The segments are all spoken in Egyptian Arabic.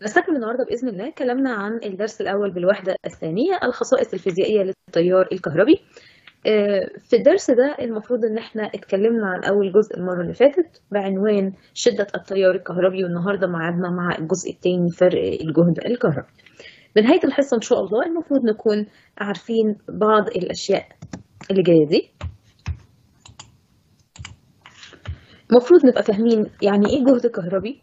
نستكمل النهارده بإذن الله كلامنا عن الدرس الأول بالوحدة الثانية الخصائص الفيزيائية للتيار الكهربي في الدرس ده المفروض إن احنا اتكلمنا عن أول جزء المرة اللي فاتت بعنوان شدة التيار الكهربي والنهارده معادنا مع الجزء الثاني فرق الجهد الكهربي. بنهاية الحصة إن شاء الله المفروض نكون عارفين بعض الأشياء اللي جاية دي. المفروض نبقى فاهمين يعني إيه جهد كهربي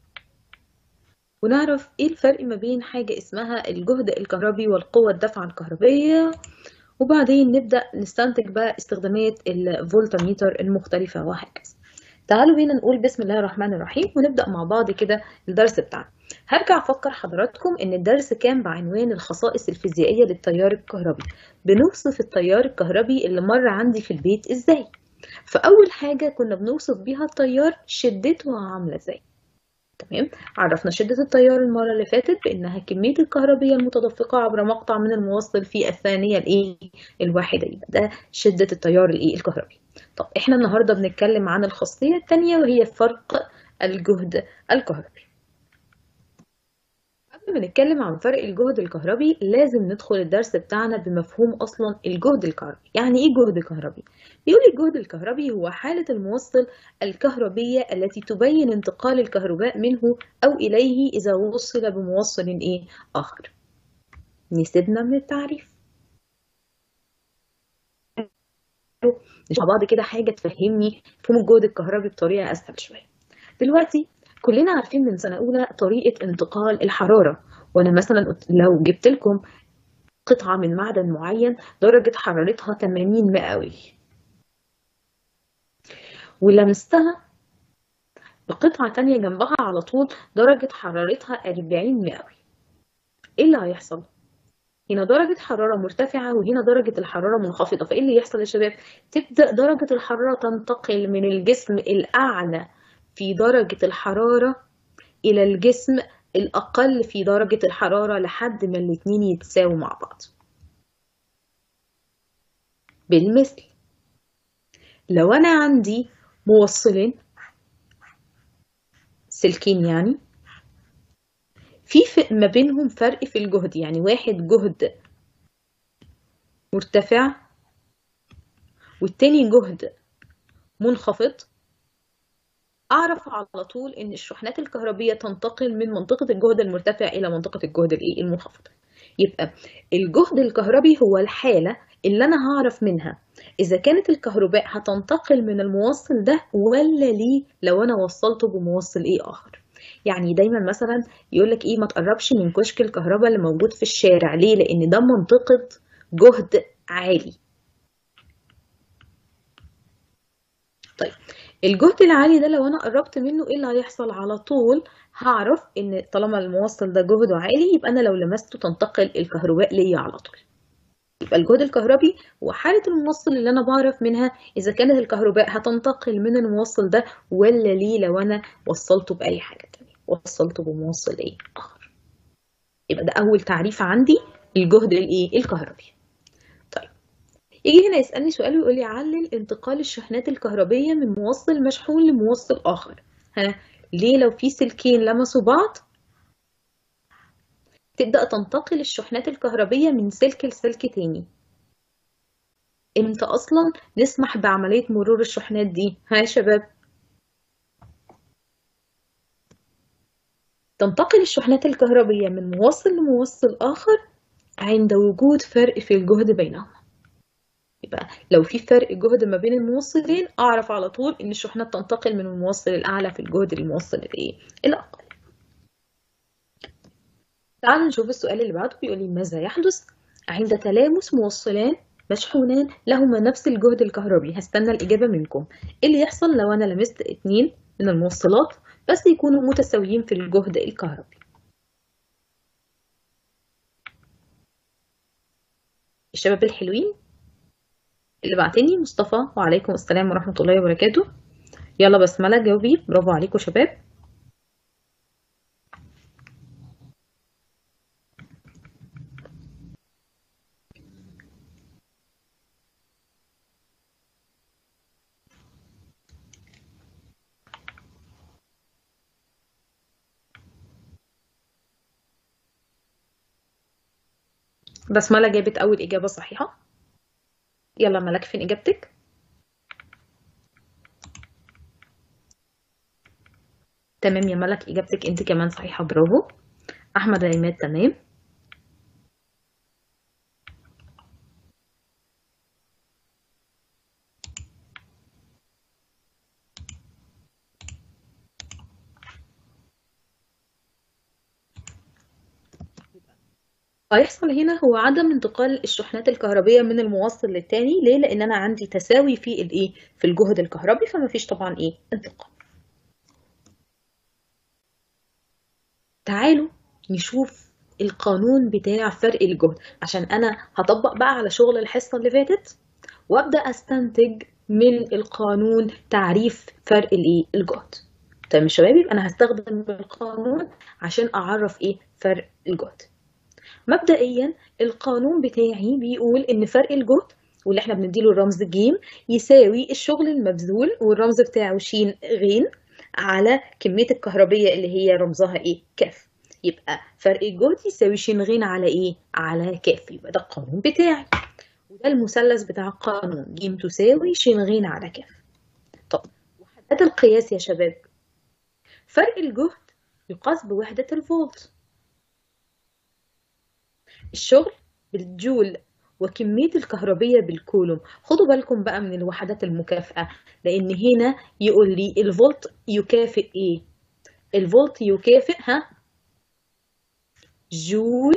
ونعرف ايه الفرق ما بين حاجة اسمها الجهد الكهربي والقوة الدفعة الكهربية وبعدين نبدأ نستنتج بقى استخدامات الفولتميتر المختلفة وهكذا تعالوا بينا نقول بسم الله الرحمن الرحيم ونبدأ مع بعض كده الدرس بتاعنا هرجع أفكر حضراتكم إن الدرس كان بعنوان الخصائص الفيزيائية للتيار الكهربي بنوصف التيار الكهربي اللي مر عندي في البيت إزاي فأول حاجة كنا بنوصف بيها التيار شدته عاملة إزاي تمام عرفنا شدة التيار المرة اللي فاتت بأنها كمية الكهربية المتدفقة عبر مقطع من الموصل في الثانية الإيه الواحدة يبقى ده شدة التيار الإيه الكهربي طب إحنا النهاردة بنتكلم عن الخاصية الثانية وهي فرق الجهد الكهربي قبل ما نتكلم عن فرق الجهد الكهربي لازم ندخل الدرس بتاعنا بمفهوم أصلا الجهد الكهربي يعني إيه جهد كهربي؟ بيقول الجهد الكهربي هو حالة الموصل الكهربية التي تبين انتقال الكهرباء منه أو إليه إذا وصل بموصل إيه آخر نسيبنا من التعريف مع بعض كده حاجة تفهمني مفهوم الجهد الكهربي بطريقة أسهل شوية دلوقتي كلنا عارفين من سنة أولى طريقة انتقال الحرارة وأنا مثلا لو جبت لكم قطعة من معدن معين درجة حرارتها 80 مئوي ولمستها بقطعة تانية جنبها على طول درجة حرارتها 40 مئوي ايه اللي هيحصل؟ هنا درجة حرارة مرتفعة وهنا درجة الحرارة منخفضة فايه اللي يحصل يا شباب؟ تبدأ درجة الحرارة تنتقل من الجسم الأعلى في درجة الحرارة إلى الجسم الأقل في درجة الحرارة لحد ما الاتنين يتساووا مع بعض بالمثل لو أنا عندي موصلين سلكين يعني في ما بينهم فرق في الجهد يعني واحد جهد مرتفع والتاني جهد منخفض أعرف على طول إن الشحنات الكهربية تنتقل من منطقة الجهد المرتفع إلى منطقة الجهد المنخفض يبقى الجهد الكهربي هو الحالة اللي أنا هعرف منها إذا كانت الكهرباء هتنتقل من الموصل ده ولا ليه لو أنا وصلته بموصل إيه آخر يعني دايما مثلا يقول لك إيه ما تقربش من كشك الكهرباء اللي موجود في الشارع ليه لأن ده منطقة جهد عالي طيب الجهد العالي ده لو انا قربت منه ايه اللي هيحصل على طول هعرف ان طالما الموصل ده جهده عالي يبقى انا لو لمسته تنتقل الكهرباء ليا على طول يبقى الجهد الكهربي هو حالة الموصل اللي انا بعرف منها اذا كانت الكهرباء هتنتقل من الموصل ده ولا ليه لو انا وصلته باي حاجة تانية وصلته بموصل ايه اخر يبقى ده اول تعريف عندي الجهد الايه الكهربي يجي هنا يسألني سؤال ويقول لي علل انتقال الشحنات الكهربية من موصل مشحون لموصل آخر ها ليه لو في سلكين لمسوا بعض تبدأ تنتقل الشحنات الكهربية من سلك لسلك تاني امتى أصلا نسمح بعملية مرور الشحنات دي ها يا شباب تنتقل الشحنات الكهربية من موصل لموصل آخر عند وجود فرق في الجهد بينهما يبقى لو في فرق جهد ما بين الموصلين اعرف على طول ان الشحنات تنتقل من الموصل الاعلى في الجهد للموصل الايه الاقل تعالوا نشوف السؤال اللي بعده بيقول لي ماذا يحدث عند تلامس موصلان مشحونان لهما نفس الجهد الكهربي هستنى الاجابه منكم ايه اللي يحصل لو انا لمست اتنين من الموصلات بس يكونوا متساويين في الجهد الكهربي الشباب الحلوين اللي بعتني مصطفى وعليكم السلام ورحمة الله وبركاته يلا بسملة جاوبي برافو عليكم شباب بسملة جابت أول إجابة صحيحة يلا ملك فين إجابتك؟ تمام يا ملك إجابتك أنت كمان صحيحة برافو أحمد عماد تمام هيحصل هنا هو عدم انتقال الشحنات الكهربية من الموصل للتاني ليه؟ لأن أنا عندي تساوي في الإيه؟ في الجهد الكهربي فمفيش طبعا إيه؟ انتقال. تعالوا نشوف القانون بتاع فرق الجهد عشان أنا هطبق بقى على شغل الحصة اللي فاتت وأبدأ أستنتج من القانون تعريف فرق الإيه؟ الجهد. طيب يا شباب يبقى أنا هستخدم القانون عشان أعرف إيه فرق الجهد. مبدئيا القانون بتاعي بيقول ان فرق الجهد واللي احنا بنديله الرمز ج يساوي الشغل المبذول والرمز بتاعه ش غ على كمية الكهربية اللي هي رمزها ايه كاف يبقى فرق الجهد يساوي ش غ على ايه على كاف يبقى ده القانون بتاعي وده المثلث بتاع القانون ج تساوي ش غ على كاف طب وحدات القياس يا شباب فرق الجهد يقاس بوحدة الفولت الشغل بالجول وكمية الكهربية بالكولوم خدوا بالكم بقى من الوحدات المكافأة لأن هنا يقول لي الفولت يكافئ إيه الفولت يكافئ ها جول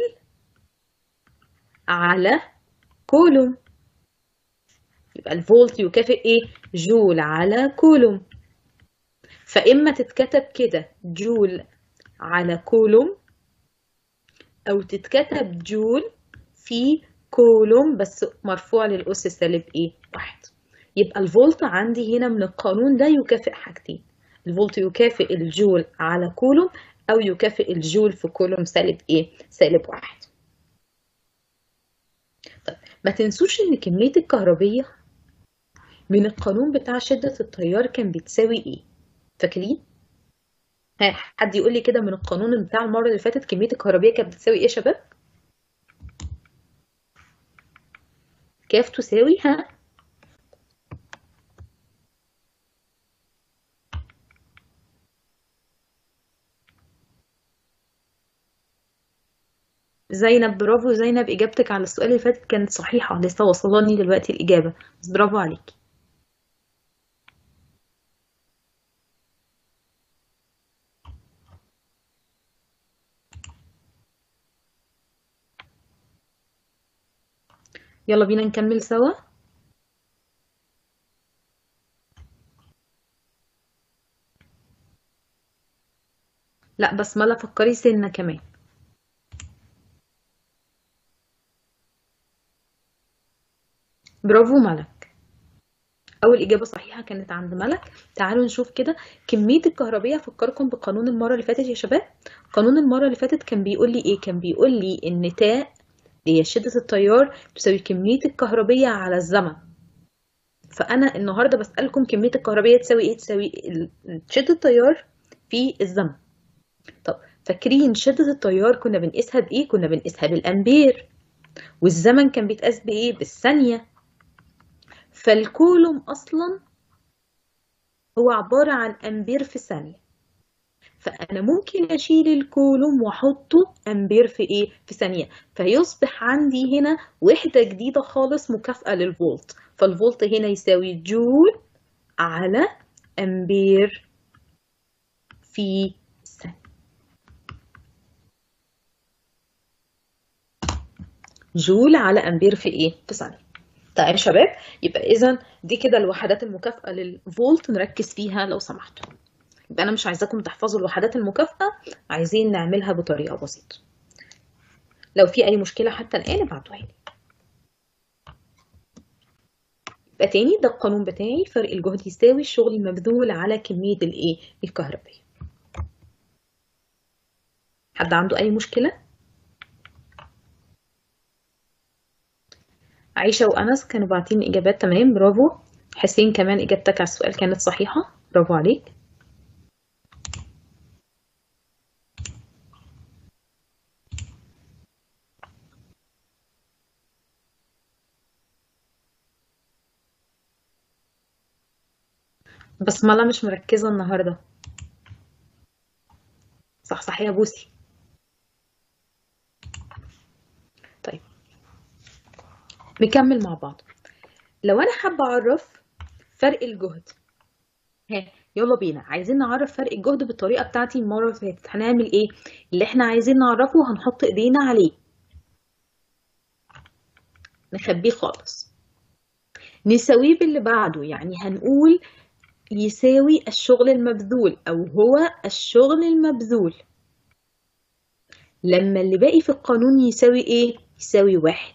على كولوم يبقى الفولت يكافئ إيه جول على كولوم فإما تتكتب كده جول على كولوم أو تتكتب جول في كولوم بس مرفوع للأس سالب إيه؟ واحد يبقى الفولت عندي هنا من القانون ده يكافئ حاجتين الفولت يكافئ الجول على كولوم أو يكافئ الجول في كولوم سالب إيه؟ سالب واحد طيب ما تنسوش إن كمية الكهربية من القانون بتاع شدة التيار كان بتساوي إيه؟ فاكرين؟ ها حد يقول لي كده من القانون بتاع المرة اللي فاتت كمية الكهربية كانت بتساوي ايه يا شباب؟ كاف تساوي ها زينب برافو زينب إجابتك على السؤال اللي فات كانت صحيحة لسه وصلاني دلوقتي الإجابة بس برافو عليكي يلا بينا نكمل سوا لا بسملة فكري سنة كمان برافو ملك أول إجابة صحيحة كانت عند ملك تعالوا نشوف كده كمية الكهربية أفكركم بقانون المرة اللي فاتت يا شباب قانون المرة اللي فاتت كان بيقول لي إيه كان بيقول لي إن تاء اللي هي شدة التيار تساوي كمية الكهربية على الزمن فأنا النهاردة بسألكم كمية الكهربية تساوي إيه؟ تساوي شدة التيار في الزمن طب فاكرين شدة التيار كنا بنقيسها بإيه؟ كنا بنقيسها بالأمبير والزمن كان بيتقاس بإيه؟ بالثانية فالكولوم أصلا هو عبارة عن أمبير في ثانية فأنا ممكن أشيل الكولوم وأحطه أمبير في إيه؟ في ثانية فيصبح عندي هنا وحدة جديدة خالص مكافأة للفولت فالفولت هنا يساوي جول على أمبير في ثانية جول على أمبير في إيه؟ في ثانية طيب يا شباب يبقى إذا دي كده الوحدات المكافأة للفولت نركز فيها لو سمحتوا يبقى أنا مش عايزاكم تحفظوا الوحدات المكافأة عايزين نعملها بطريقة بسيطة لو في أي مشكلة حتى الآن ابعتوها لي يبقى تاني ده القانون بتاعي فرق الجهد يساوي الشغل المبذول على كمية الإيه الكهربية حد عنده أي مشكلة؟ عيشة وأنس كانوا باعتين إجابات تمام برافو حسين كمان إجابتك على السؤال كانت صحيحة برافو عليك بسملة مش مركزة النهاردة صح صح يا بوسي طيب نكمل مع بعض لو أنا حابة أعرف فرق الجهد ها يلا بينا عايزين نعرف فرق الجهد بالطريقة بتاعتي المرة اللي فاتت هنعمل ايه اللي احنا عايزين نعرفه هنحط ايدينا عليه نخبيه خالص نساويه باللي بعده يعني هنقول يساوي الشغل المبذول أو هو الشغل المبذول لما اللي باقي في القانون يساوي ايه؟ يساوي واحد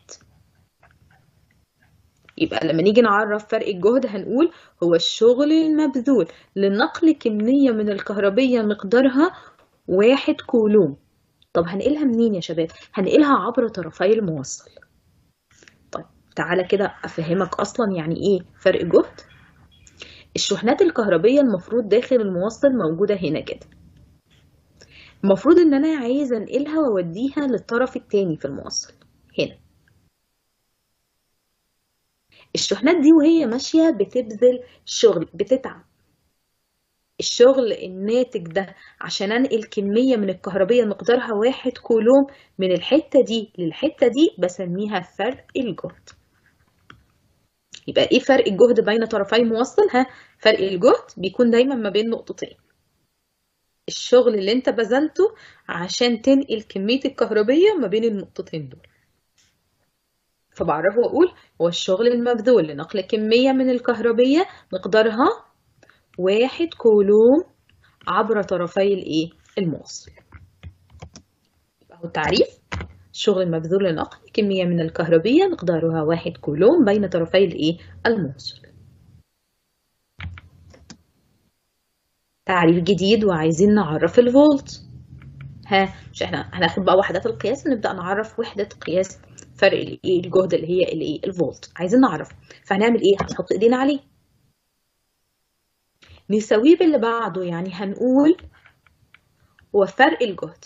يبقى لما نيجي نعرف فرق الجهد هنقول هو الشغل المبذول لنقل كمية من الكهربية مقدارها واحد كولوم طب هنقلها منين يا شباب؟ هنقلها عبر طرفي الموصل طيب تعالى كده أفهمك أصلا يعني إيه فرق جهد الشحنات الكهربية المفروض داخل الموصل موجودة هنا كده المفروض ان انا عايزة انقلها واوديها للطرف التاني في الموصل هنا الشحنات دي وهي ماشية بتبذل شغل بتتعب الشغل الناتج ده عشان انقل كمية من الكهربية مقدارها واحد كولوم من الحتة دي للحتة دي بسميها فرق الجهد يبقى ايه فرق الجهد بين طرفي موصل ها فرق الجهد بيكون دايما ما بين نقطتين الشغل اللي انت بذلته عشان تنقل كمية الكهربية ما بين النقطتين دول فبعرفه واقول هو الشغل المبذول لنقل كمية من الكهربية مقدارها واحد كولوم عبر طرفي الايه الموصل يبقى هو التعريف الشغل المبذول لنقل كمية من الكهربية مقدارها واحد كولوم بين طرفي الايه الموصل تعريف جديد وعايزين نعرف الفولت ها مش احنا هناخد بقى وحدات القياس ونبدأ نعرف وحدة قياس فرق الايه الجهد اللي هي الايه الفولت عايزين نعرف فهنعمل ايه هنحط ايدينا عليه نساويه باللي بعده يعني هنقول هو فرق الجهد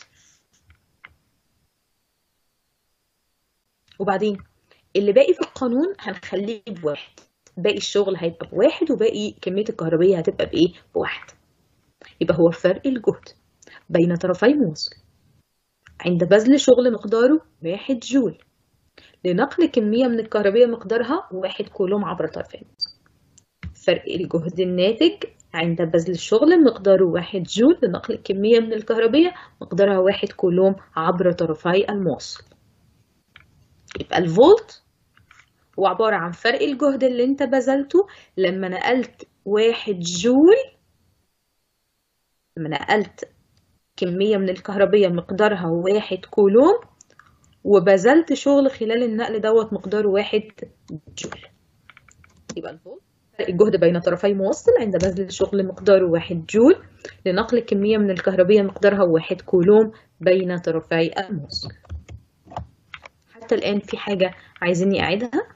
وبعدين اللي باقي في القانون هنخليه بواحد باقي الشغل هيبقى بواحد وباقي كمية الكهربية هتبقى بإيه؟ بواحد يبقى هو فرق الجهد بين طرفي موصل عند بذل شغل مقداره واحد جول لنقل كمية من الكهربية مقدارها واحد كولوم عبر طرفي الموصل فرق الجهد الناتج عند بذل الشغل مقداره واحد جول لنقل كمية من الكهربية مقدارها واحد كولوم عبر طرفي الموصل يبقى الفولت هو عبارة عن فرق الجهد اللي انت بذلته لما نقلت واحد جول لما نقلت كمية من الكهربية مقدارها واحد كولوم وبذلت شغل خلال النقل دوت مقداره واحد جول يبقى الفولت فرق الجهد بين طرفي موصل عند بذل الشغل مقداره واحد جول لنقل كمية من الكهربية مقدارها واحد كولوم بين طرفي الموصل حتى الآن في حاجة عايزيني أعيدها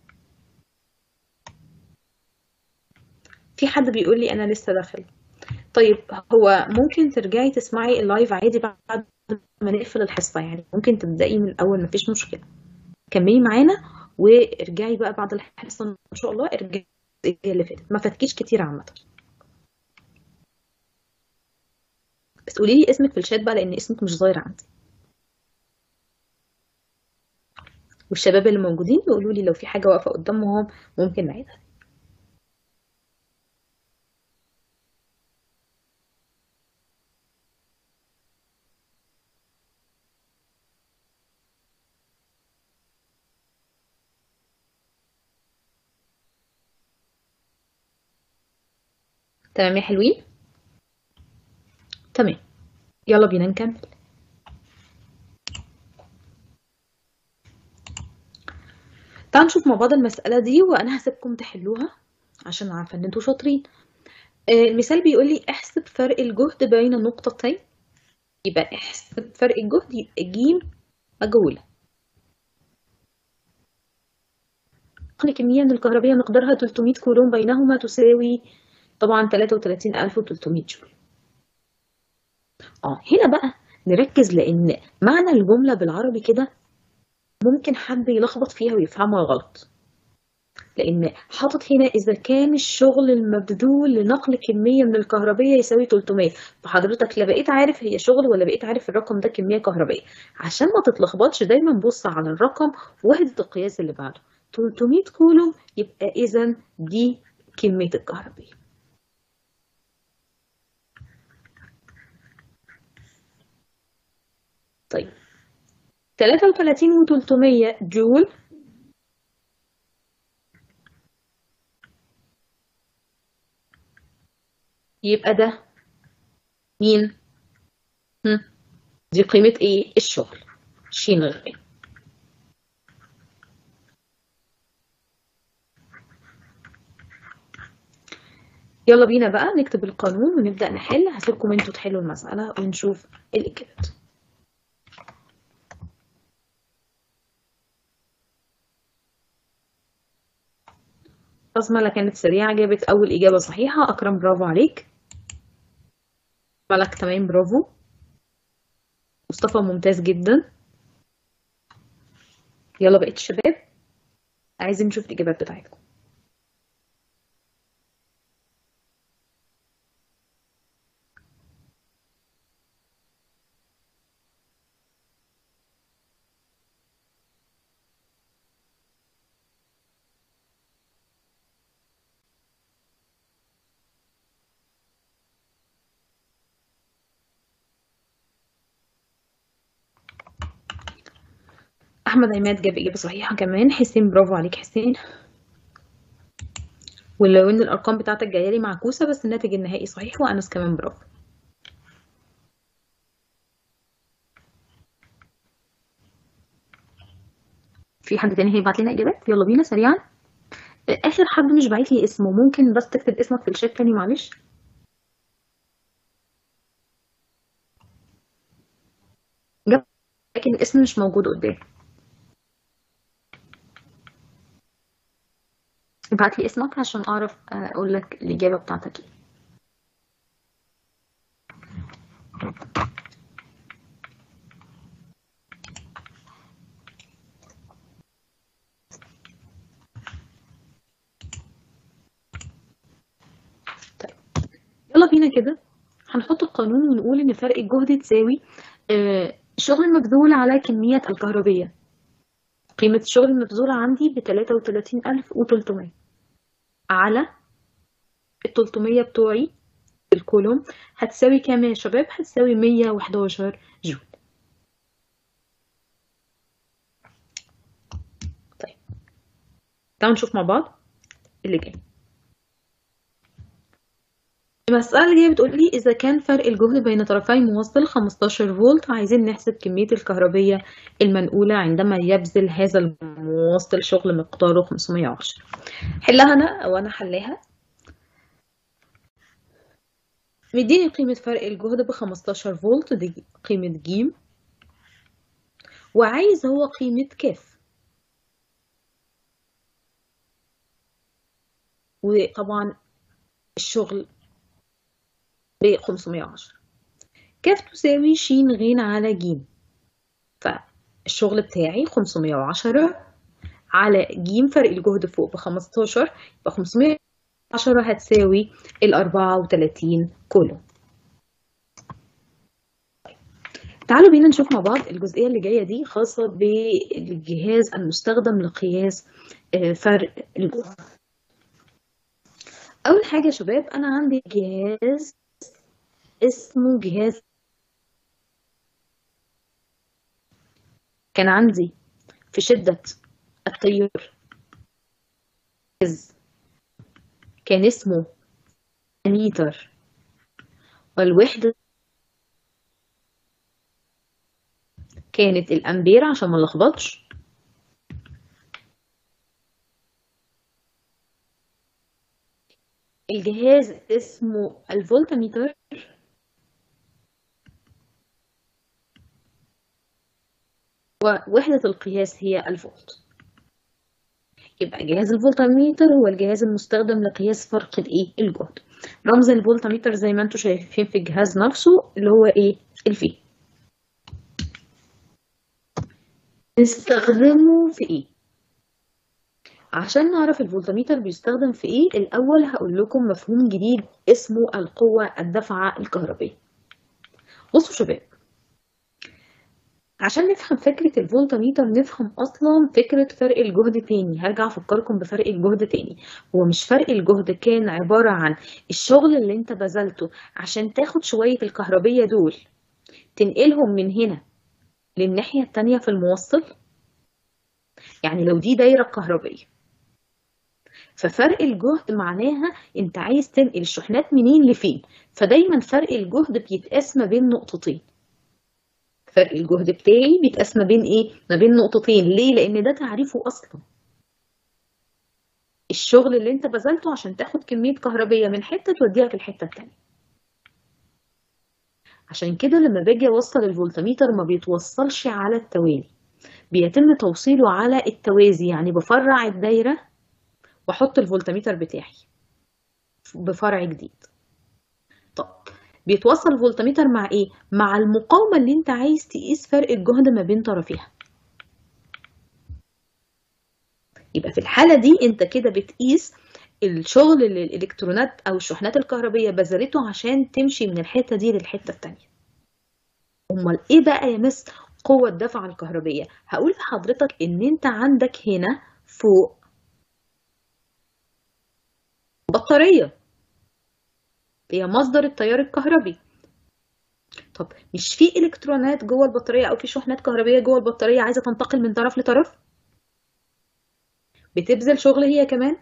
في حد بيقول لي أنا لسه داخل طيب هو ممكن ترجعي تسمعي اللايف عادي بعد ما نقفل الحصة يعني ممكن تبدأي من الأول مفيش مشكلة كملي معانا وارجعي بقى بعد الحصة إن شاء الله ارجعي اللي فاتت ما فاتكيش كتير عامة بس قولي لي اسمك في الشات بقى لأن اسمك مش ظاهر عندي والشباب اللي موجودين يقولوا لي لو في حاجة واقفة قدامهم ممكن نعيدها تمام يا حلوين تمام يلا بينا نكمل تعالوا نشوف مع بعض المسألة دي وأنا هسيبكم تحلوها عشان عارفة إن انتوا شاطرين المثال بيقول لي احسب فرق الجهد بين نقطتين يبقى احسب فرق الجهد يبقى ج مجهولة نقل كمية من الكهربية مقدارها 300 كولوم بينهما تساوي طبعا 33300 جول اه هنا بقى نركز لأن معنى الجملة بالعربي كده ممكن حد يلخبط فيها ويفهمها غلط لأن حاطط هنا إذا كان الشغل المبذول لنقل كمية من الكهربية يساوي 300 فحضرتك لا بقيت عارف هي شغل ولا بقيت عارف الرقم ده كمية كهربية عشان ما تتلخبطش دايما بص على الرقم وحدة القياس اللي بعده 300 كولوم يبقى إذا دي كمية الكهربية طيب 33 و300 جول يبقى ده مين؟ هم؟ دي قيمة ايه؟ الشغل شين غير يلا بينا بقى نكتب القانون ونبدأ نحل هسيبكم انتوا تحلوا المسألة ونشوف الإجابات بسملة كانت سريعة جابت أول إجابة صحيحة أكرم برافو عليك ملك تمام برافو مصطفى ممتاز جدا يلا بقيت الشباب عايزين نشوف الإجابات بتاعتكم احمد عماد جاب اجابه صحيحه كمان حسين برافو عليك حسين ولو ان الارقام بتاعتك جايه لي معكوسه بس الناتج النهائي صحيح وانس كمان برافو في حد تاني هيبعت لنا اجابات يلا بينا سريعا اخر حد مش باعت لي اسمه ممكن بس تكتب اسمك في الشات تاني معلش جاب لكن الاسم مش موجود قدامي ابعت لي اسمك عشان اعرف اقول لك الاجابه بتاعتك ايه طيب يلا بينا كده هنحط القانون ونقول ان فرق الجهد تساوي الشغل المبذول على كمية الكهربية قيمة الشغل المبذولة عندي بتلاتة وتلاتين ألف وتلتمية على التلتمية بتوعي الكولوم هتساوي كام يا شباب؟ هتساوي مية وحداشر جول طيب تعالوا نشوف مع بعض اللي جاي المسألة اللي جاية بتقول لي إذا كان فرق الجهد بين طرفي موصل 15 فولت عايزين نحسب كمية الكهربية المنقولة عندما يبذل هذا الموصل شغل مقداره 510 حلها أنا أو أنا حلاها مديني قيمة فرق الجهد ب 15 فولت دي قيمة ج وعايز هو قيمة كاف وطبعا الشغل ب 510 كاف تساوي ش غ على ج فالشغل بتاعي 510 على ج فرق الجهد فوق ب 15 يبقى 510 هتساوي ال 34 كولوم تعالوا بينا نشوف مع بعض الجزئية اللي جاية دي خاصة بالجهاز المستخدم لقياس فرق الجهد أول حاجة يا شباب أنا عندي جهاز اسمه جهاز كان عندي في شدة التيار كان اسمه متر والوحدة كانت الأمبير عشان ما نلخبطش الجهاز اسمه الفولتميتر ووحدة القياس هي الفولت يبقى جهاز الفولتميتر هو الجهاز المستخدم لقياس فرق الايه الجهد رمز الفولتميتر زي ما انتم شايفين في الجهاز نفسه اللي هو ايه الفي نستخدمه في ايه عشان نعرف الفولتميتر بيستخدم في ايه الاول هقول لكم مفهوم جديد اسمه القوة الدافعة الكهربية بصوا شباب عشان نفهم فكرة الفولتميتر نفهم أصلا فكرة فرق الجهد تاني هرجع أفكركم بفرق الجهد تاني هو مش فرق الجهد كان عبارة عن الشغل اللي انت بذلته عشان تاخد شوية الكهربية دول تنقلهم من هنا للناحية التانية في الموصل يعني لو دي دايرة كهربية ففرق الجهد معناها انت عايز تنقل الشحنات منين لفين فدايما فرق الجهد بيتقاس ما بين نقطتين فرق الجهد بتاعي بيتقاس ما بين ايه ما بين نقطتين ليه لان ده تعريفه اصلا الشغل اللي انت بذلته عشان تاخد كمية كهربية من حتة توديها في الحتة التانية عشان كده لما باجي اوصل الفولتميتر ما بيتوصلش على التوالي بيتم توصيله على التوازي يعني بفرع الدايرة واحط الفولتميتر بتاعي بفرع جديد طب بيتوصل الفولتميتر مع ايه مع المقاومة اللي انت عايز تقيس فرق الجهد ما بين طرفيها يبقى في الحالة دي انت كده بتقيس الشغل اللي الالكترونات او الشحنات الكهربية بذلته عشان تمشي من الحتة دي للحتة التانية امال ايه بقى يا مس قوة الدفعة الكهربية هقول لحضرتك ان انت عندك هنا فوق بطارية هي مصدر التيار الكهربي طب مش في الكترونات جوه البطارية او في شحنات كهربية جوه البطارية عايزة تنتقل من طرف لطرف بتبذل شغل هي كمان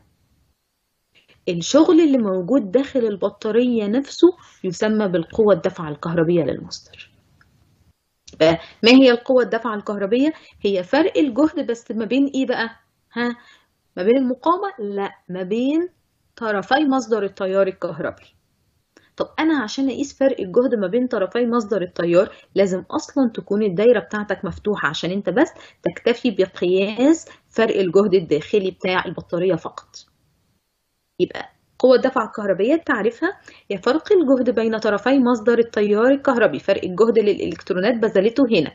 الشغل اللي موجود داخل البطارية نفسه يسمى بالقوة الدفعة الكهربية للمصدر ما هي القوة الدفعة الكهربية؟ هي فرق الجهد بس ما بين ايه بقى؟ ها؟ ما بين المقاومة؟ لا ما بين طرفي مصدر التيار الكهربي طب أنا عشان أقيس فرق الجهد ما بين طرفي مصدر التيار لازم أصلا تكون الدايرة بتاعتك مفتوحة عشان أنت بس تكتفي بقياس فرق الجهد الداخلي بتاع البطارية فقط يبقى قوة الدفعة الكهربية تعرفها هي فرق الجهد بين طرفي مصدر التيار الكهربي فرق الجهد اللي الإلكترونات بذلته هنا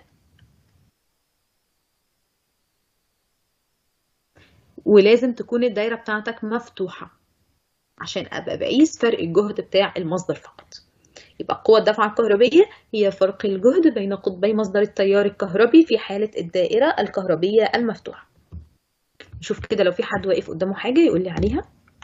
ولازم تكون الدايرة بتاعتك مفتوحة عشان أبقى بقيس فرق الجهد بتاع المصدر فقط يبقى قوة الدفعة الكهربية هي فرق الجهد بين قطبي مصدر التيار الكهربي في حالة الدائرة الكهربية المفتوحة نشوف كده لو في حد واقف قدامه حاجة يقول لي عليها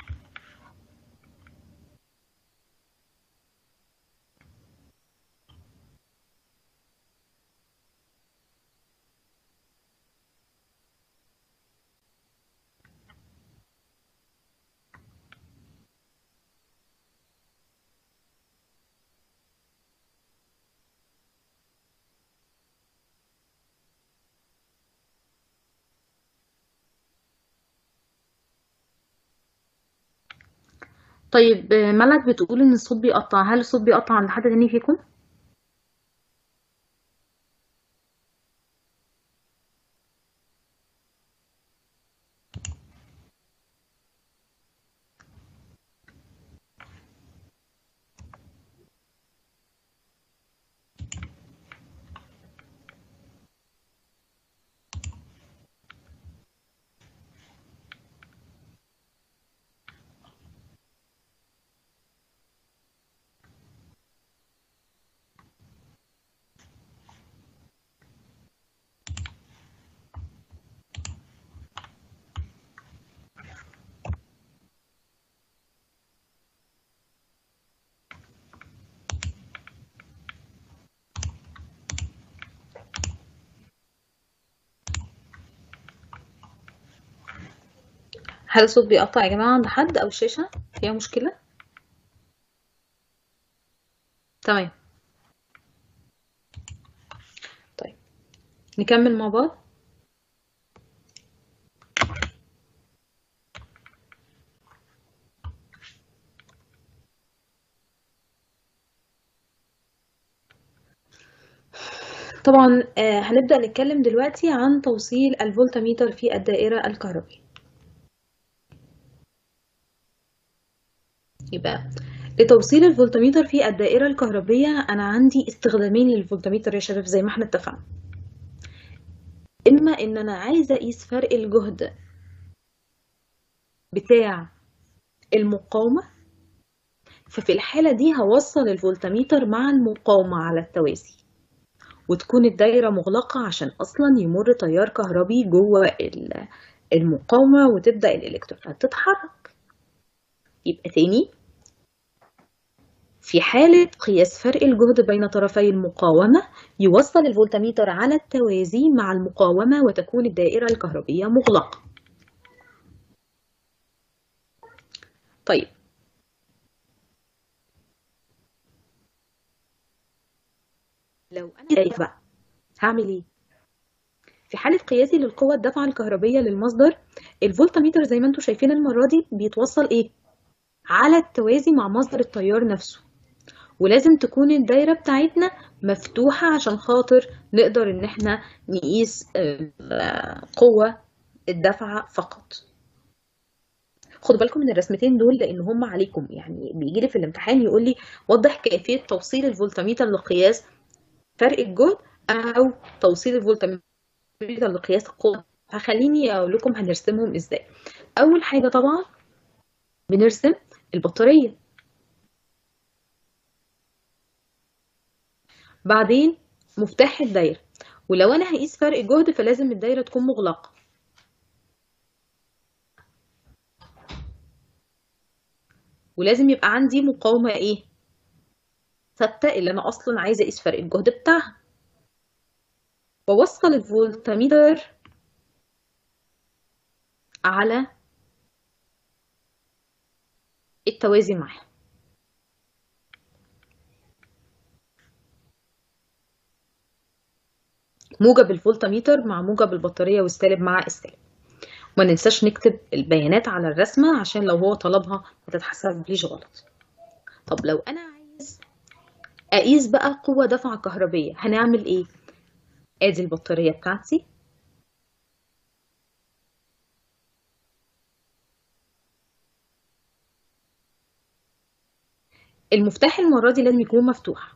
طيب ملك بتقول ان الصوت بيقطع هل الصوت بيقطع عند حد تاني فيكم هل الصوت بيقطع يا جماعة عند حد أو الشاشة فيها مشكلة؟ تمام طيب نكمل مع بعض طبعا آه هنبدأ نتكلم دلوقتي عن توصيل الفولتميتر في الدائرة الكهربية يبقى لتوصيل الفولتميتر في الدائرة الكهربية أنا عندي استخدامين للفولتميتر يا شباب زي ما احنا اتفقنا إما إن أنا عايزة أقيس فرق الجهد بتاع المقاومة ففي الحالة دي هوصل الفولتميتر مع المقاومة على التوازي وتكون الدايرة مغلقة عشان أصلا يمر تيار كهربي جوه المقاومة وتبدأ الإلكترونات تتحرك يبقى تاني في حالة قياس فرق الجهد بين طرفي المقاومة يوصل الفولتميتر على التوازي مع المقاومة وتكون الدائرة الكهربية مغلقة طيب لو أنا شايف بقى هعمل إيه؟ في حالة قياسي للقوة الدفعة الكهربية للمصدر الفولتميتر زي ما انتم شايفين المرة دي بيتوصل إيه؟ على التوازي مع مصدر التيار نفسه ولازم تكون الدايرة بتاعتنا مفتوحة عشان خاطر نقدر ان احنا نقيس قوة الدفعة فقط خدوا بالكم من الرسمتين دول لان هم عليكم يعني بيجي لي في الامتحان يقول لي وضح كيفية توصيل الفولتميتر لقياس فرق الجهد او توصيل الفولتميتر لقياس القوة فخليني اقول لكم هنرسمهم ازاي اول حاجة طبعا بنرسم البطارية بعدين مفتاح الدايرة ولو أنا هقيس فرق جهد فلازم الدايرة تكون مغلقة ولازم يبقى عندي مقاومة ايه ثابتة اللي أنا أصلا عايزة أقيس فرق الجهد بتاعها ووصل الفولتميتر على التوازي معها موجب الفولتميتر مع موجب البطارية والسالب مع السالب وما ننساش نكتب البيانات على الرسمة عشان لو هو طلبها ما تتحسبليش غلط طب لو أنا عايز أقيس بقى قوة دفعة كهربية هنعمل إيه؟ أدي البطارية بتاعتي المفتاح المرة دي لازم يكون مفتوح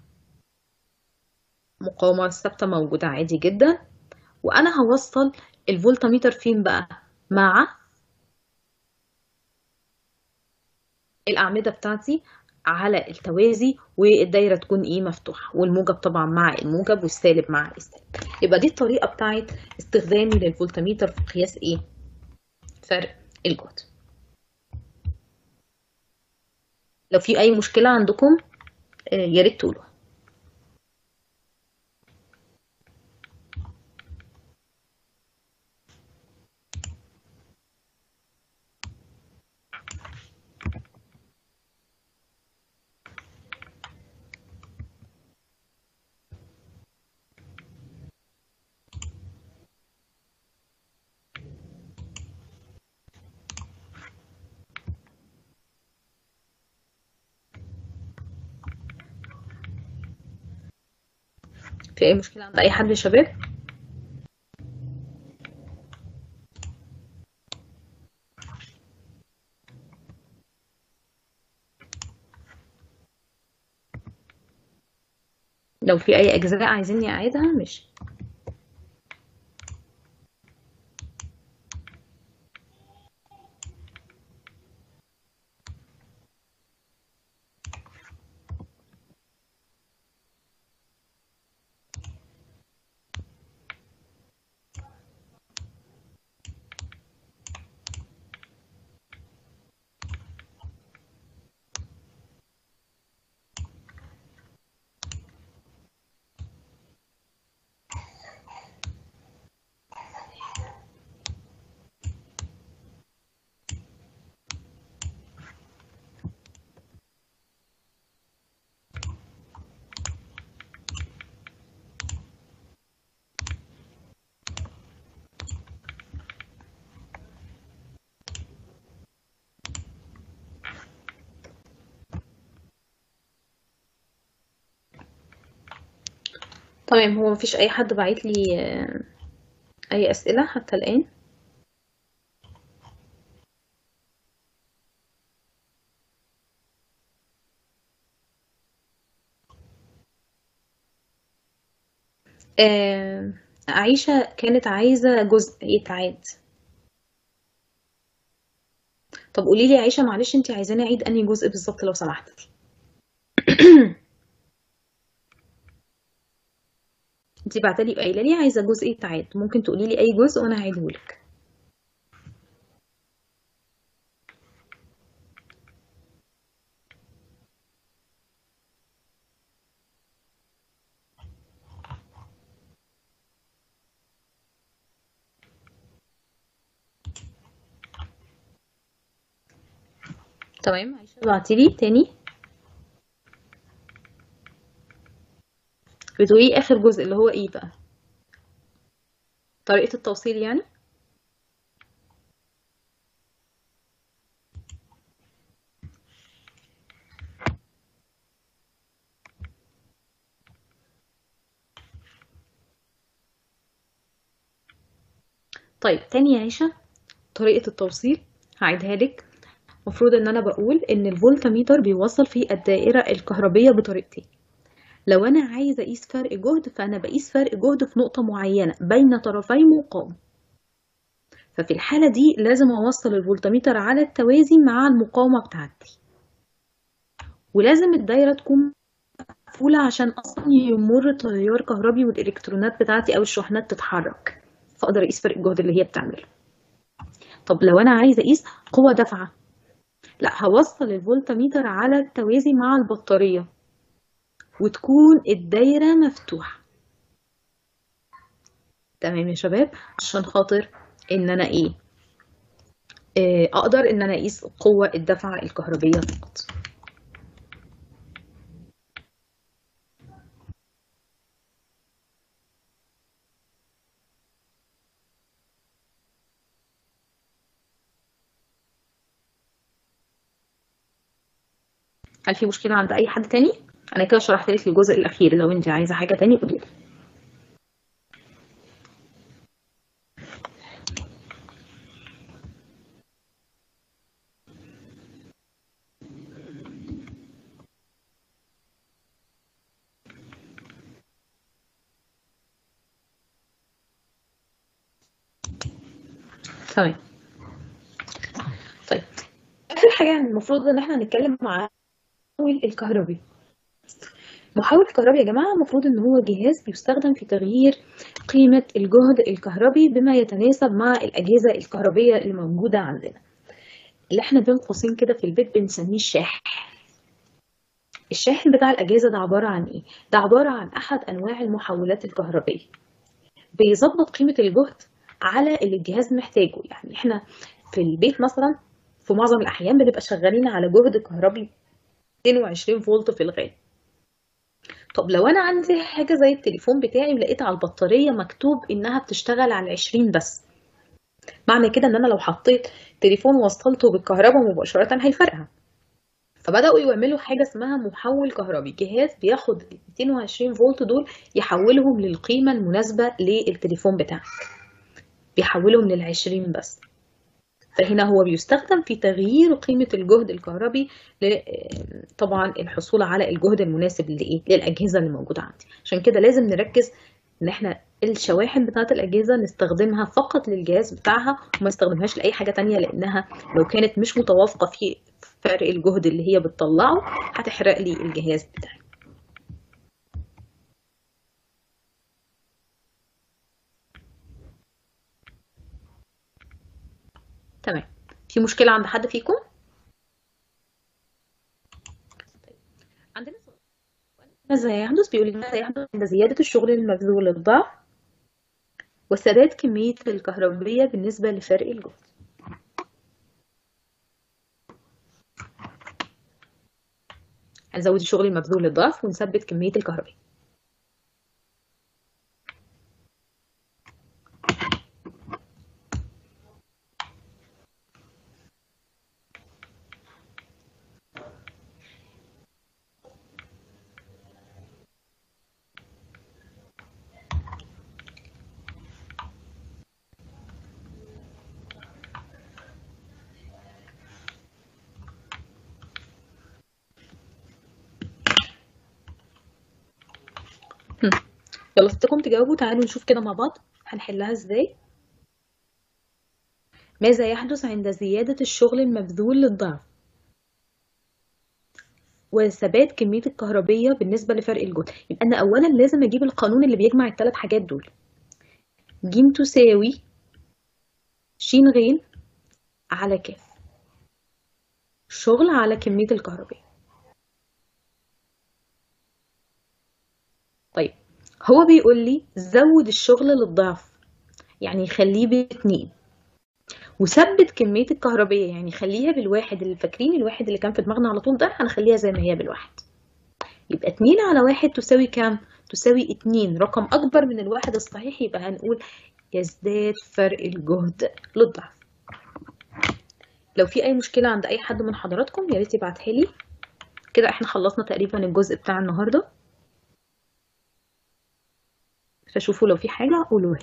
مقاومة ثابتة موجودة عادي جدا وأنا هوصل الفولتميتر فين بقى مع الأعمدة بتاعتي على التوازي والدايرة تكون إيه مفتوحة والموجب طبعا مع الموجب والسالب مع السالب يبقى دي الطريقة بتاعت استخدامي للفولتميتر في قياس إيه فرق الجهد لو في أي مشكلة عندكم يا ريت تقولوا في أي مشكلة عند أي حد يا شباب؟ لو في أي أجزاء عايزيني أعيدها مش تمام هو مفيش أي حد بعت لي أي أسئلة حتى الآن آه، عيشة كانت عايزة جزء يتعاد طب قولي لي يا عيشة معلش انت عايزاني اعيد انهي جزء بالظبط لو سمحتي انت بعتلي قايله لي عايزه جزء يتعاد ممكن تقولي لي اي جزء وانا هعيده لك تمام عايشه بعتلي تاني بتقولي اخر جزء اللي هو ايه بقى طريقه التوصيل يعني طيب تاني يا عيشة طريقة التوصيل هعيدها لك المفروض ان انا بقول ان الفولتميتر بيوصل في الدائرة الكهربية بطريقتين لو انا عايزة اقيس فرق جهد فانا بقيس فرق جهد في نقطة معينة بين طرفي مقاوم ففي الحالة دي لازم اوصل الفولتميتر على التوازي مع المقاومة بتاعتي ولازم الدايرة تكون مقفولة عشان اصلا يمر تيار كهربي والالكترونات بتاعتي او الشحنات تتحرك فاقدر اقيس فرق الجهد اللي هي بتعمله طب لو انا عايزه اقيس قوه دافعه لا هوصل الفولتميتر على التوازي مع البطاريه وتكون الدايره مفتوحه تمام يا شباب عشان خاطر ان انا ايه آه، اقدر ان انا اقيس قوه الدفعه الكهربيه فقط هل في مشكلة عند أي حد تاني؟ أنا كده شرحت لك الجزء الأخير لو أنت عايزة حاجة تاني قولي لي. تمام طيب آخر حاجة يعني المفروض إن احنا هنتكلم عن المحول الكهربي المحول الكهربي يا جماعة المفروض إن هو جهاز بيستخدم في تغيير قيمة الجهد الكهربي بما يتناسب مع الأجهزة الكهربية اللي موجودة عندنا اللي احنا بين قوسين كده في البيت بنسميه الشاحن الشاحن بتاع الأجهزة ده عبارة عن إيه؟ ده عبارة عن أحد أنواع المحولات الكهربية بيظبط قيمة الجهد على اللي الجهاز محتاجه يعني احنا في البيت مثلا في معظم الأحيان بنبقى شغالين على جهد كهربي 220 فولت في الغالب طب لو انا عندي حاجه زي التليفون بتاعي ولقيت على البطاريه مكتوب انها بتشتغل على 20 بس معنى كده ان انا لو حطيت تليفون وصلته بالكهرباء مباشره هيفرقها فبداوا يعملوا حاجه اسمها محول كهربي جهاز بياخد ال 220 فولت دول يحولهم للقيمه المناسبه للتليفون بتاعك بيحولهم لل 20 بس فهنا هو بيستخدم في تغيير قيمة الجهد الكهربي طبعا الحصول على الجهد المناسب لإيه؟ للأجهزة اللي موجودة عندي عشان كده لازم نركز إن إحنا الشواحن بتاعة الأجهزة نستخدمها فقط للجهاز بتاعها وما نستخدمهاش لأي حاجة تانية لأنها لو كانت مش متوافقة في فرق الجهد اللي هي بتطلعه هتحرق لي الجهاز بتاعي تمام في مشكلة عند حد فيكم؟ طيب. عندنا سؤال ماذا يحدث؟ بيقول ماذا يحدث عند زيادة الشغل المبذول للضعف وسداد كمية الكهربية بالنسبة لفرق الجهد هنزود الشغل المبذول للضعف ونثبت كمية الكهربية يلا ستكم تجاوبوا تعالوا نشوف كده مع بعض هنحلها ازاي ماذا يحدث عند زيادة الشغل المبذول للضعف وثبات كمية الكهربية بالنسبة لفرق الجهد يبقى أنا أولا لازم أجيب القانون اللي بيجمع الثلاث حاجات دول ج تساوي ش غ على ك شغل على كمية الكهربية طيب هو بيقول لي زود الشغل للضعف يعني خليه باتنين وثبت كمية الكهربية يعني خليها بالواحد اللي فاكرين الواحد اللي كان في دماغنا على طول ده هنخليها زي ما هي بالواحد يبقى اتنين على واحد تساوي كام؟ تساوي اتنين رقم أكبر من الواحد الصحيح يبقى هنقول يزداد فرق الجهد للضعف لو في أي مشكلة عند أي حد من حضراتكم يا ريت يبعتها لي كده احنا خلصنا تقريبا الجزء بتاع النهارده فشوفوا لو في حاجة قولوها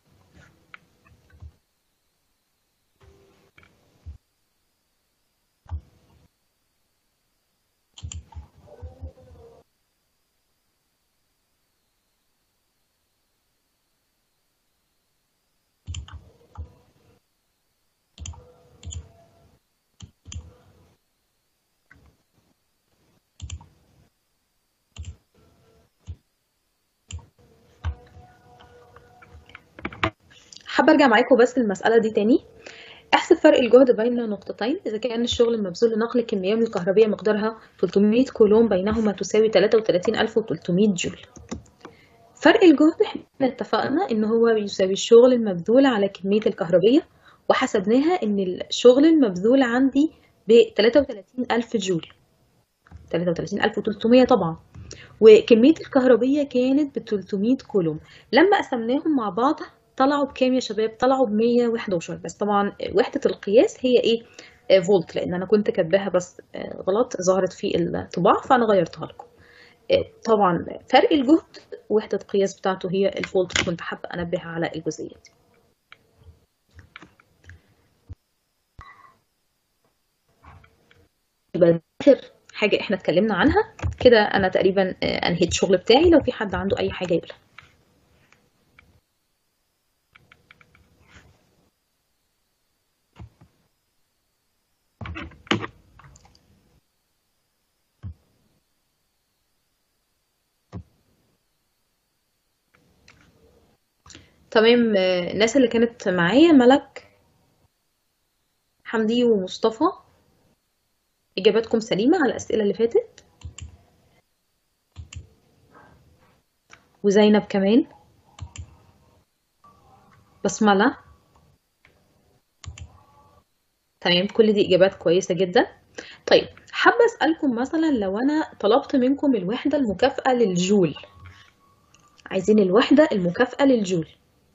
حابة ارجع معاكم بس المسألة دي تاني احسب فرق الجهد بين نقطتين إذا كان الشغل المبذول لنقل كمية من الكهربية مقدارها 300 كولوم بينهما تساوي 33300 جول فرق الجهد احنا اتفقنا ان هو بيساوي الشغل المبذول على كمية الكهربية وحسبناها ان الشغل المبذول عندي ب 33000 جول 33300 طبعا وكمية الكهربية كانت ب 300 كولوم لما قسمناهم مع بعض طلعوا بكام يا شباب طلعوا ب 111 بس طبعا وحدة القياس هي ايه آه فولت لان انا كنت كاتباها بس آه غلط ظهرت في الطباعة فانا غيرتها لكم آه طبعا فرق الجهد وحدة القياس بتاعته هي الفولت كنت حابة انبه على الجزئية دي يبقى اخر حاجة احنا اتكلمنا عنها كده انا تقريبا انهيت الشغل بتاعي لو في حد عنده اي حاجة يقولها تمام الناس اللي كانت معايا ملك حمدي ومصطفى إجاباتكم سليمة على الأسئلة اللي فاتت وزينب كمان بسملة تمام كل دي إجابات كويسة جدا طيب حابة أسألكم مثلا لو أنا طلبت منكم الوحدة المكافأة للجول عايزين الوحدة المكافأة للجول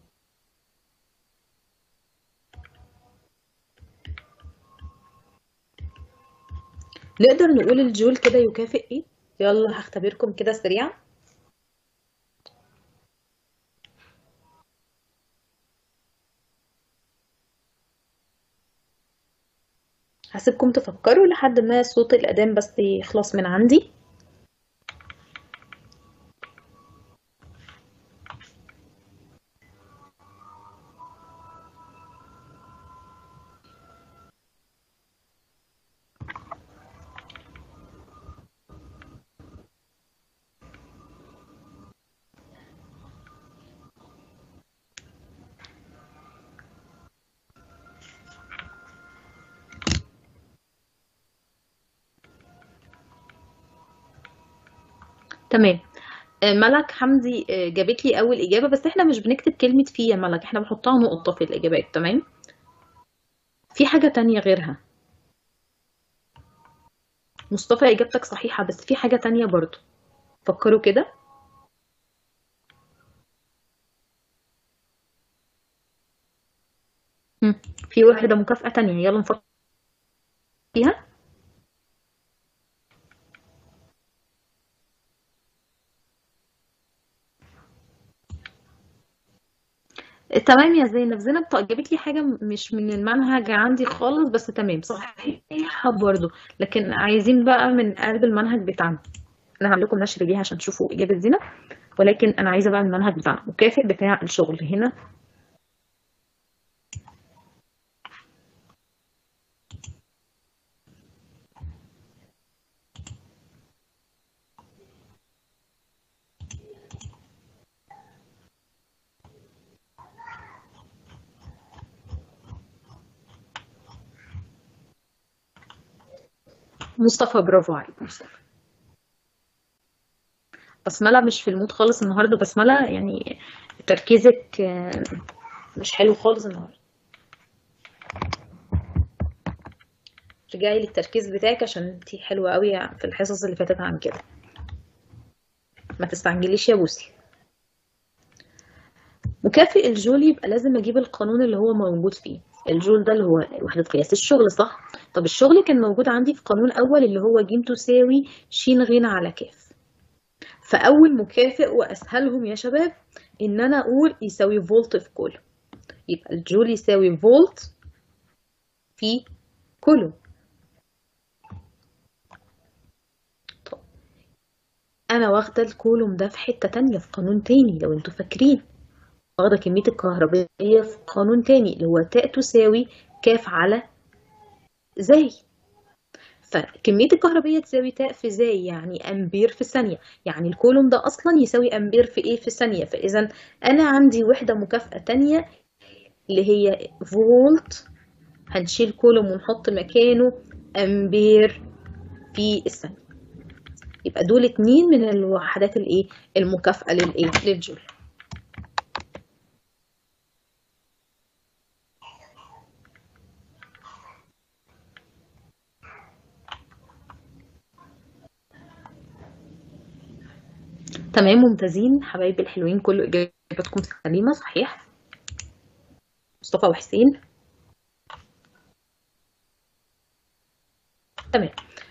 نقدر نقول الجول كده يكافئ ايه يلا هختبركم كده سريعا هسيبكم تفكروا لحد ما صوت الأذان بس يخلص من عندي تمام ملك حمدي جابت لي اول اجابه بس احنا مش بنكتب كلمه في يا ملك احنا بنحطها نقطه في الاجابات تمام في حاجه تانية غيرها مصطفى اجابتك صحيحه بس في حاجه تانية برضو فكروا كده في واحده مكافاه تانية يلا نفكر فيها تمام يا زينب زينب جابت لي حاجة مش من المنهج عندي خالص بس تمام صحيحة برضو لكن عايزين بقى من قلب المنهج بتاعنا انا هعمل لكم نشر ليها عشان تشوفوا إجابة زينب ولكن انا عايزة بقى المنهج بتاعنا مكافئ بتاع الشغل هنا مصطفى برافو عليك مصطفى بسملة مش في المود خالص النهاردة بسملة يعني تركيزك آه، مش حلو خالص النهاردة رجعي للتركيز بتاعك عشان انتي حلوة قوي في الحصص اللي فاتت عن كده ما تستعجليش يا بوسي مكافئ الجول يبقى لازم اجيب القانون اللي هو موجود فيه الجول ده اللي هو وحدة قياس الشغل صح طب الشغل كان موجود عندي في قانون اول اللي هو ج تساوي ش غ على ك فاول مكافئ واسهلهم يا شباب ان انا اقول يساوي فولت في كولوم يبقى الجول يساوي فولت في كولوم طب انا واخده الكولوم ده في حته تانية في قانون تاني لو انتوا فاكرين واخده كميه الكهربائيه في قانون تاني اللي هو تاء تساوي كاف على زي فكمية الكهربية تساوي تاء في زي يعني أمبير في الثانية يعني الكولوم ده أصلا يساوي أمبير في إيه في الثانية فإذا أنا عندي وحدة مكافأة تانية اللي هي فولت هنشيل كولوم ونحط مكانه أمبير في الثانية يبقى دول اتنين من الوحدات الإيه المكافأة للإيه للجول تمام ممتازين حبايبي الحلوين كل إجاباتكم سليمة صحيح مصطفى وحسين تمام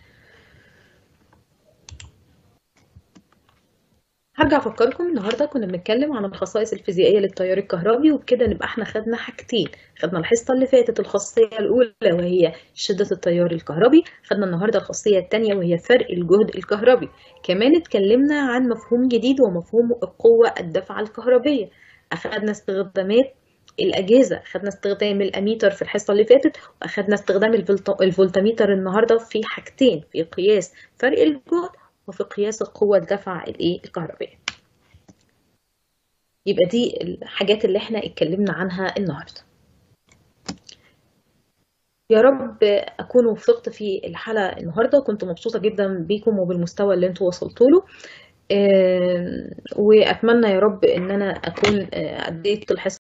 هرجع افكركم النهارده كنا بنتكلم عن الخصائص الفيزيائيه للتيار الكهربي وبكده نبقى احنا خدنا حاجتين خدنا الحصه اللي فاتت الخاصيه الاولى وهي شده التيار الكهربي خدنا النهارده الخاصيه الثانيه وهي فرق الجهد الكهربي كمان اتكلمنا عن مفهوم جديد ومفهوم القوه الدافعه الكهربيه اخدنا استخدامات الأجهزة خدنا استخدام الأميتر في الحصة اللي فاتت وأخدنا استخدام الفولتميتر النهاردة في حاجتين في قياس فرق الجهد وفي قياس القوة الدفع الايه الكهربائية يبقى دي الحاجات اللي احنا اتكلمنا عنها النهارده يا رب اكون وفقت في الحلقه النهارده كنت مبسوطه جدا بيكم وبالمستوى اللي انتوا وصلتوا له واتمنى يا رب ان انا اكون اديت الحصه